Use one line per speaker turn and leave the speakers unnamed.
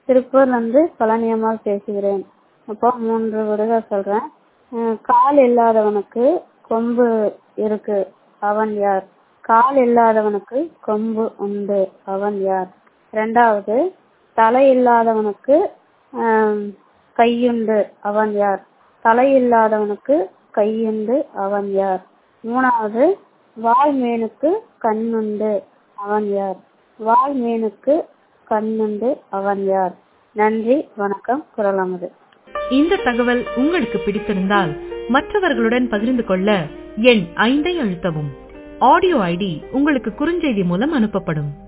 திருப்பூர்லேருந்து பழனியம்மாள் பேசுகிறேன் இப்போ மூன்று விடுகதை சொல்கிறேன் கால் இல்லாதவனுக்கு கொம்பு இருக்கு அவன் யார் கால் இல்லாதவனுக்கு கொம்பு உண்டு அவன் யார் ரெண்டாவது தலை இல்லாதவனுக்கு ஆம், கையுண்டு அவன் யார் தலை இல்லாதவனுக்கு கையுண்டு அவன் யார் மூணாவது வால் மீனுக்கு கண்ணுண்டு அவன் யார் வால் மீனுக்கு கண்ணுண்டு அவன் யார் நன்றி வணக்கம் குரலமுது
இந்த தகவல் உங்களுக்கு பிடித்திருந்தால் மற்றவர்களுடன் பகிர்ந்து கொள்ள எண் ஐந்தை அழுத்தவும் ஆடியோ ஐடி உங்களுக்கு குறுஞ்செய்தி மூலம் அனுப்பப்படும்